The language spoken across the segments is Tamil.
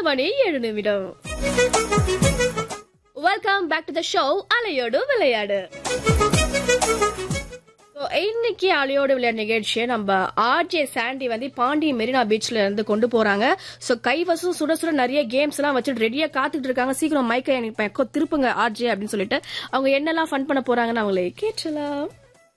மணி ஏழு நிமிடம் welcome back to the show அலையோடு விளையாடு So, இன்னைக்கு அலையோடு விளையாடு நிகழ்ச்சியை நம்ம ஆர்ஜே சாண்டி வந்து பாண்டி மெரினா பீச்ல இருந்து கொண்டு போறாங்க சோ கைவசம் சுட சுட நிறைய கேம்ஸ் எல்லாம் வச்சுட்டு ரெடியா காத்துட்டு இருக்காங்க சீக்கிரம் மைக்கை எனக்கு பக்கம் திருப்புங்க ஆர்ஜே அப்படின்னு சொல்லிட்டு அவங்க என்னெல்லாம் ஃபன் பண்ண போறாங்கன்னு அவங்களே கேட்கலாம்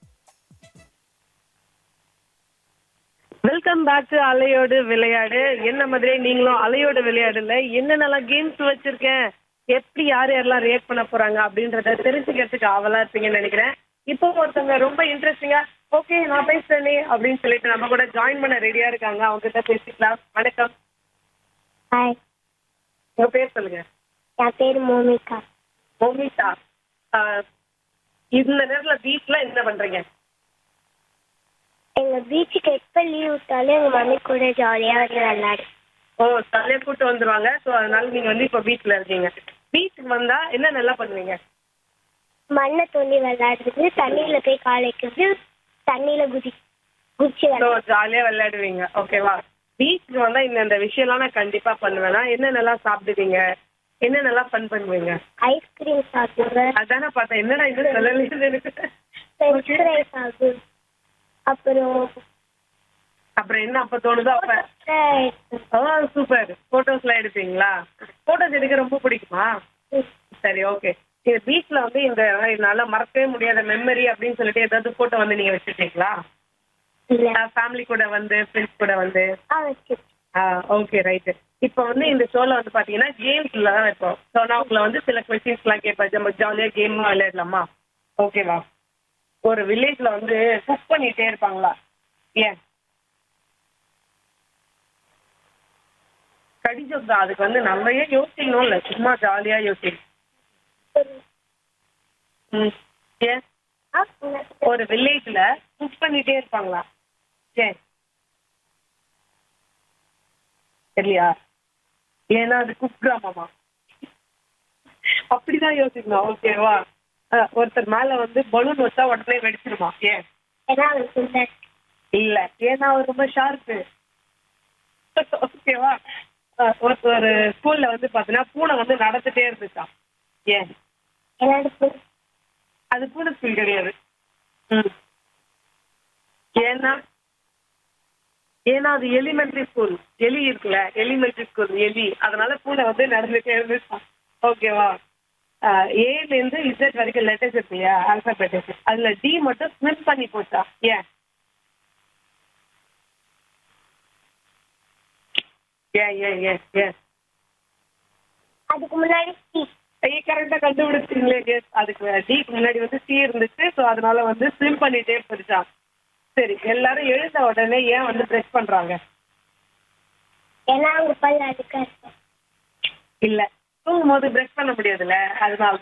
வெல்கம் பேக் டு அலையோடு விளையாடு என்ன மாதிரி நீங்களும் அலையோடு விளையாடுல என்னென்னலாம் கேம்ஸ் வச்சிருக்கேன் எப்படி யார் யாரெல்லாம் ரியாக்ட் பண்ண போறாங்க அப்படின்றத தெரிஞ்சுக்கிறதுக்கு ஆவலா இருப்பீங்கன்னு நினைக்கிறேன் இப்போ ஒருத்தவங்க ரொம்ப இன்ட்ரெஸ்டிங்கா ஓகே நான் பேசுறேனே அப்படின்னு சொல்லிட்டு நம்ம கூட ஜாயின் பண்ண ரெடியா இருக்காங்க அவங்க கிட்ட பேசிக்கலாம் வணக்கம் ஹாய் உங்க பேர் சொல்லுங்க என் பேர் மோமிகா மோமிதா ஆஹ், இந்த நேரத்துல பீச்ல என்ன பண்றீங்க எங்க பீச்சுக்கு எப்ப லீவ் விட்டாலும் எங்க மம்மி கூட ஜாலியா வந்து விளையாடு ஓ தலையை கூட்டு வந்துருவாங்க ஸோ அதனால நீங்க வந்து இப்போ பீச்ல இருக்கீங்க பீச்சுக்கு வந்தா என்ன நல்லா பண்ணுவீங்க மண்ணை தோண்டி விளையாடுறது தண்ணியில போய் கால் வைக்கிறது தண்ணியில குதி குதிச்சு ஸோ விளையாடு ஜாலியா விளையாடுவீங்க ஓகேவா பீச்சுக்கு வந்தா இந்த இந்த விஷயம்லாம் நான் கண்டிப்பா பண்ணுவேன்னா என்னென்னலாம் சாப்பிடுவீங்க என்னென்னலாம் ஃபன் பண்ணுவீங்க ஐஸ்கிரீம் சாப்பிடுவேன் அதானே பார்த்தேன் என்னடா இது சொல்லலைன்னு எனக்கு ஃப்ரெஞ்ச் ஃப்ரை சாப்பிடுவேன் அப்புறம் அப்புறம் என்ன அப்ப தோணுதோ அப்ப ஆ சூப்பர் போட்டோஸ்லாம் எடுப்பீங்களா போட்டோஸ் எடுக்க ரொம்ப பிடிக்குமா சரி ஓகே இந்த பீச்ல வந்து இந்த என்னால மறக்கவே முடியாத மெமரி அப்படின்னு சொல்லிட்டு ஏதாவது போட்டோ வந்து நீங்க வச்சிருக்கீங்களா இல்ல ஃபேமிலி கூட வந்து ஃப்ரெண்ட்ஸ் கூட வந்து ஆ வச்சு ஓகே ரைட்டு இப்போ வந்து இந்த ஷோல வந்து பாத்தீங்கன்னா கேம்ஸ்ல தான் இருப்போம் ஸோ நான் உங்களை வந்து சில கொஸ்டின்ஸ்லாம் கேட்பேன் நம்ம ஜாலியாக கேம் விளையாடலாமா ஓகேவா ஒரு வில்லேஜ்ல வந்து குக் பண்ணிட்டே இருப்பாங்களா ஏன் கடிஜோக் தான் அதுக்கு வந்து நிறைய யோசிக்கணும் இல்லை சும்மா ஜாலியா யோசிக்கணும் ம் ஏன் ஒரு வில்லேஜ்ல குக் பண்ணிட்டே இருப்பாங்களா ஏன் சரியா ஏன்னா அது குக் கிராமமா அப்படிதான் யோசிக்கணும் ஓகேவா அஹ், ஒருத்தர் மேல வந்து பலூன் வச்சா உடனே வெடிச்சிருமா ஏன் ஏன்னா அவன் சுந்தர் இல்ல ஏன்னா அவர் ரொம்ப ஷார்ப்பு ஓகேவா அஹ், ஒரு ஒரு ஸ்கூல்ல வந்து பாத்தீங்கன்னா பூனை வந்து நடந்துட்டே இருந்துச்சாம் ஏன் ஏன்னா அது பூனை ஸ்கூல் கிடையாது ம் ஏன்னா ஏன்னா அது எலிமெண்டரி ஸ்கூல் எலி இருக்குல்ல எலிமெண்டரி ஸ்கூல் எலி அதனால பூனை வந்து நடந்துட்டே இருந்துச்சாம் ஓகேவா ஏல இருந்து இசட் வரைக்கும் லெட்டர்ஸ் இருக்கு இல்லையா ஆல்பபெட்டிக்ஸ் அதுல டி மட்டும் ஸ்மிப் பண்ணி போச்சா ஏன் ஏன் ஏன் ஏன் ஏன் அதுக்கு முன்னாடி சி கரெக்டா கண்டுபிடிச்சிங்களே yes. அதுக்கு டிக்கு முன்னாடி வந்து சி இருந்துச்சு ஸோ அதனால வந்து ஸ்விம் பண்ணிட்டே போயிடுச்சான் சரி எல்லாரும் எழுந்த உடனே ஏன் வந்து ப்ரெஷ் பண்றாங்க ஏன்னா அவங்க பல் அதுக்கா இருக்கும் இல்ல தூங்கும் போது ப்ரெஷ் பண்ண முடியாதுல்ல அதனால